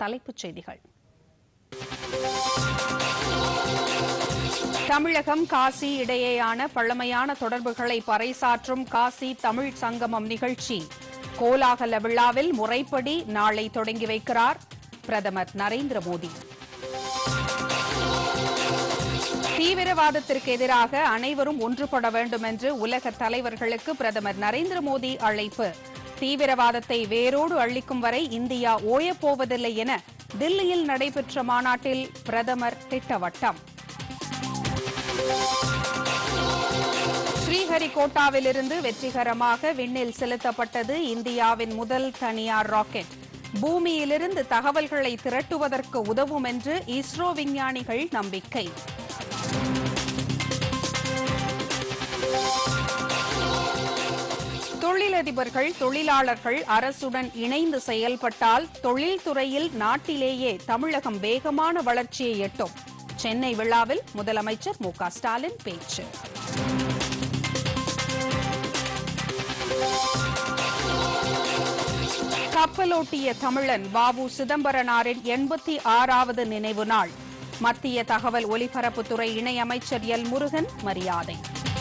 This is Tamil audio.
தலைப்புச் செய்திகள் தமிழகம் காசி இடையேயான பழமையான தொடர்புகளை பறைசாற்றும் காசி தமிழ் சங்கமம் நிகழ்ச்சி கோலாகல விழாவில் முறைப்படி நாளை தொடங்கி வைக்கிறார் பிரதமர் நரேந்திர மோடி தீவிரவாதத்திற்கு எதிராக அனைவரும் ஒன்றுபட வேண்டும் என்று உலக தலைவர்களுக்கு பிரதமர் நரேந்திர மோடி அழைப்பு தீவிரவாதத்தை வேரோடு அழிக்கும் வரை இந்தியா ஓயப்போவதில்லை என தில்லியில் நடைபெற்ற மாநாட்டில் பிரதமர் திட்டவட்டம் ஸ்ரீஹரிகோட்டாவிலிருந்து வெற்றிகரமாக விண்ணில் செலுத்தப்பட்டது இந்தியாவின் முதல் தனியார் ராக்கெட் பூமியிலிருந்து தகவல்களை திரட்டுவதற்கு உதவும் என்று இஸ்ரோ விஞ்ஞானிகள் நம்பிக்கை தொழிலதிபர்கள் தொழிலாளர்கள் அரசுடன் இணைந்து செயல்பட்டால் தொழில்துறையில் நாட்டிலேயே தமிழகம் வேகமான வளர்ச்சியை எட்டும் சென்னை விழாவில் முதலமைச்சர் மு க ஸ்டாலின் பேச்சு கப்பலோட்டிய தமிழன் வாவு சிதம்பரனாரின் எண்பத்தி ஆறாவது நினைவு நாள் மத்திய தகவல் ஒலிபரப்புத்துறை இணையமைச்சர் எல் முருகன் மரியாதை